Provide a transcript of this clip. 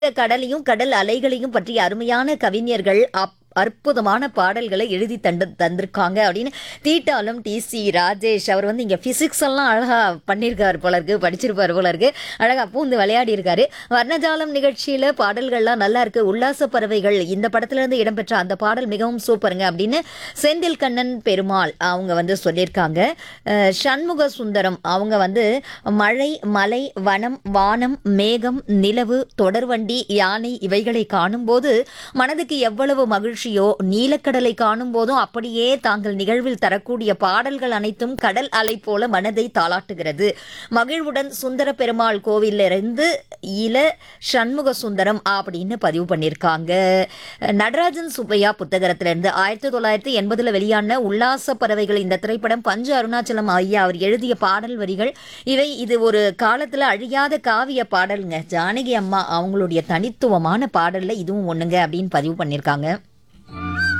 கடலையும் கடல் அலைகளையும் பற்றிய அருமையான கவிஞர்கள் அப் அற்புதமான பாடல்களை எழுதி தந்து தந்திருக்காங்க அப்படின்னு தீட்டாலும் டி சி ராஜேஷ் அவர் வந்து இங்கே ஃபிசிக்ஸ் எல்லாம் அழகாக பண்ணியிருக்காரு போல இருக்கு படிச்சிருப்பார் போல இருக்கு அழகாக பூந்து விளையாடி இருக்காரு வர்ணஜாலம் நிகழ்ச்சியில் பாடல்கள்லாம் நல்லா இருக்கு உல்லாச பறவைகள் இந்த படத்துல இருந்து இடம்பெற்ற அந்த பாடல் மிகவும் சூப்பருங்க அப்படின்னு செந்தில் கண்ணன் பெருமாள் அவங்க வந்து சொல்லியிருக்காங்க அஹ் சண்முக சுந்தரம் அவங்க வந்து மழை மலை வனம் வானம் மேகம் நிலவு தொடர்வண்டி யானை இவைகளை காணும்போது மனதுக்கு எவ்வளவு மகிழ்ச்சியோ நீலக்கடலை காணும் போதும் அப்படியே தாங்கள் நிகழ்வில் தரக்கூடிய பாடல்கள் அனைத்தும் கடல் அலை போல மனதை தாளாட்டுகிறது மகிழ்வுடன் சுந்தர பெருமாள் கோவிலிருந்து இள சண்முக சுந்தரம் அப்படின்னு பதிவு பண்ணியிருக்காங்க நடராஜன் சுப்பையா புத்தகத்திலிருந்து ஆயிரத்தி தொள்ளாயிரத்தி எண்பதுல வெளியான உல்லாச பறவைகள் இந்த திரைப்படம் பஞ்சு அருணாச்சலம் ஐயா அவர் எழுதிய பாடல் வரிகள் இவை இது ஒரு காலத்துல அழியாத காவிய பாடலுங்க ஜானகி அம்மா அவங்களுடைய தனித்துவமான பாடல்ல இதுவும் ஒண்ணுங்க அப்படின்னு பதிவு பண்ணியிருக்காங்க